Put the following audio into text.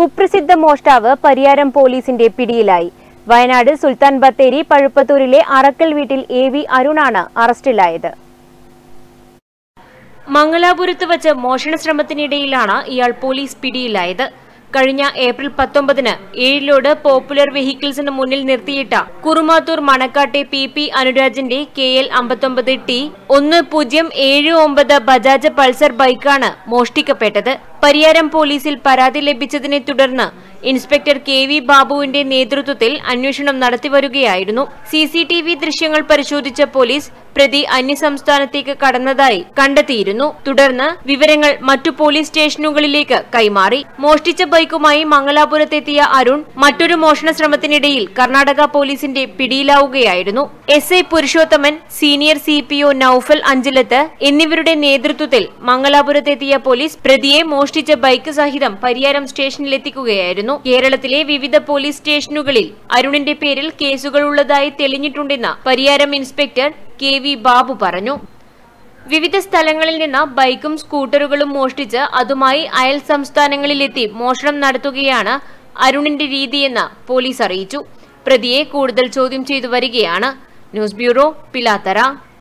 കുപ്രസിദ്ധ മോഷ്ടാവ് പരിയാരം പോലീസിന്റെ പിടിയിലായി വയനാട് സുൽത്താൻ ബത്തേരി പഴുപ്പത്തൂരിലെ അറക്കൽ വീട്ടിൽ എ വി അരുണാണ് അറസ്റ്റിലായത് മംഗലാപുരത്ത് വച്ച് മോഷണ ശ്രമത്തിനിടയിലാണ് ഇയാൾ പോലീസ് പിടിയിലായത് കഴിഞ്ഞ ഏപ്രിൽ പത്തൊമ്പതിന് ഏഴിലോട് പോപ്പുലർ വെഹിക്കിൾസിന് മുന്നിൽ നിർത്തിയിട്ട കുറുമാത്തൂർ മണക്കാട്ടെ പി പി അനുരാജിന്റെ കെ എൽ അമ്പത്തൊമ്പത് ടി ഒന്ന് പൂജ്യം ഏഴ് ഒമ്പത് ബജാജ് പൾസർ ബൈക്കാണ് മോഷ്ടിക്കപ്പെട്ടത് പരിയാരം പോലീസിൽ പരാതി ലഭിച്ചതിനെ തുടർന്ന് ഇൻസ്പെക്ടർ കെ വി ബാബുവിന്റെ നേതൃത്വത്തിൽ അന്വേഷണം നടത്തിവരികയായിരുന്നു സി സി ടി വി ദൃശ്യങ്ങൾ പരിശോധിച്ച പോലീസ് പ്രതി അന്യസംസ്ഥാനത്തേക്ക് കടന്നതായി കണ്ടെത്തിയിരുന്നു തുടർന്ന് വിവരങ്ങൾ മറ്റു പോലീസ് സ്റ്റേഷനുകളിലേക്ക് കൈമാറി മോഷ്ടിച്ച ബൈക്കുമായി മംഗലാപുരത്തെത്തിയ അരുൺ മറ്റൊരു മോഷണ ശ്രമത്തിനിടയിൽ കർണാടക പോലീസിന്റെ പിടിയിലാവുകയായിരുന്നു S I Purushothaman senior C P O Naufal Anchalath എന്നിവരുടെ നേതൃത്വത്തിൽ മംഗലാപുരത്തെത്തിയ പോലീസ് പ്രതിയെ മോഷ്ടിച്ച ബൈക്ക് സഹിതം പരിയാരം സ്റ്റേഷനിലെത്തിക്കുകയായിരുന്നു കേരളത്തിലെ വിവിധ പോലീസ് സ്റ്റേഷനുകളിൽ അരുണിന്റെ പേരിൽ കേസുകൾ ഉള്ളതായി തെളിഞ്ഞിട്ടുണ്ടെന്ന് Pariyaram inspector K V Babu പറഞ്ഞു വിവിധ സ്ഥലങ്ങളിൽ നിന്ന് ബൈക്കും സ്കൂട്ടറുകളും മോഷ്ടിച്ച് അതുമായി അയൽ സംസ്ഥാനങ്ങളിലെത്തി മോഷണം നടത്തുകയാണ് അരുണിന്റെ രീതിയെന്ന് പോലീസ് അറിയിച്ചു പ്രതിയെ കൂടുതൽ ചോദ്യം ചെയ്തു വരികയാണ് ന്യൂസ് ബ്യൂറോ പിലാത്തറ